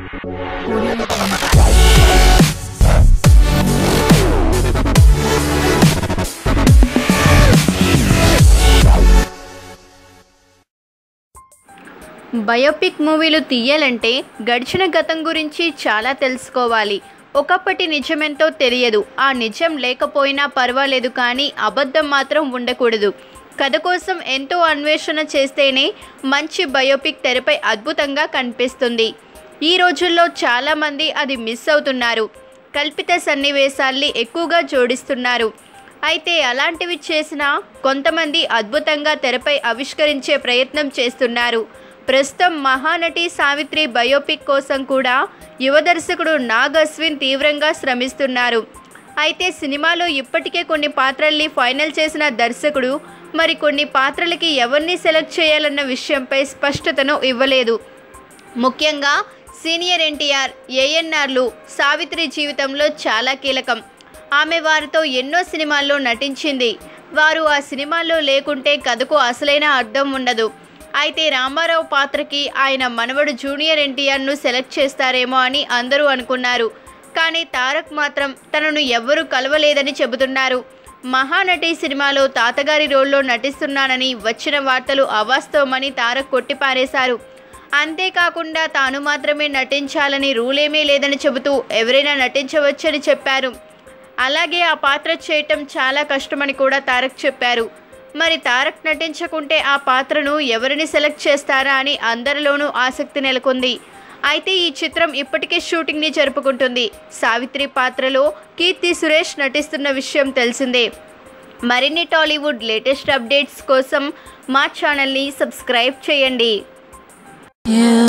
biopic మూవీలు తీయాలంటే గడిచిన గతం గురించి చాలా తెలుసుకోవాలి ఒకప్పటి నిజమెంతో తెలియదు ఆ నిజం లేకపోయినా పర్వాలేదు కానీ అబద్ధం మాత్రం ఉండకూడదు కథ కోసం ఎంతో అన్వేషణ చేస్తేనే మంచి బయోపిక్ తెరపై అద్భుతంగా కనిపిస్తుంది ఈ రోజుల్లో చాలామంది అది మిస్ అవుతున్నారు కల్పిత సన్నివేశాల్ని ఎక్కువగా జోడిస్తున్నారు అయితే అలాంటివి చేసిన కొంతమంది అద్భుతంగా తెరపై ఆవిష్కరించే ప్రయత్నం చేస్తున్నారు ప్రస్తుతం మహానటి సావిత్రి బయోపిక్ కోసం కూడా యువ దర్శకుడు నాగ్ అశ్విన్ తీవ్రంగా శ్రమిస్తున్నారు అయితే సినిమాలో ఇప్పటికే కొన్ని పాత్రల్ని ఫైనల్ చేసిన దర్శకుడు మరి కొన్ని పాత్రలకి ఎవరిని సెలెక్ట్ చేయాలన్న విషయంపై స్పష్టతను ఇవ్వలేదు ముఖ్యంగా సీనియర్ ఎన్టీఆర్ ఏఎన్ఆర్లు సావిత్రి జీవితంలో చాలా కీలకం ఆమె వారితో ఎన్నో సినిమాల్లో నటించింది వారు ఆ సినిమాల్లో లేకుంటే కథకు అసలైన అర్థం ఉండదు అయితే రామారావు పాత్రకి ఆయన మనవడు జూనియర్ ఎన్టీఆర్ను సెలెక్ట్ చేస్తారేమో అని అందరూ అనుకున్నారు కానీ తారక్ మాత్రం తనను ఎవ్వరూ కలవలేదని చెబుతున్నారు మహానటి సినిమాలో తాతగారి రోల్లో నటిస్తున్నానని వచ్చిన వార్తలు అవాస్తవమని తారక్ కొట్టిపారేశారు అంతేకాకుండా తాను మాత్రమే నటించాలని రూలేమీ లేదని చెబుతూ ఎవరైనా నటించవచ్చని చెప్పారు అలాగే ఆ పాత్ర చేయటం చాలా కష్టమని కూడా తారక్ చెప్పారు మరి తారక్ నటించకుంటే ఆ పాత్రను ఎవరిని సెలెక్ట్ చేస్తారా అని అందరిలోనూ ఆసక్తి నెలకొంది అయితే ఈ చిత్రం ఇప్పటికే షూటింగ్ని జరుపుకుంటుంది సావిత్రి పాత్రలో కీర్తి సురేష్ నటిస్తున్న విషయం తెలిసిందే మరిన్ని టాలీవుడ్ లేటెస్ట్ అప్డేట్స్ కోసం మా ఛానల్ని సబ్స్క్రైబ్ చేయండి You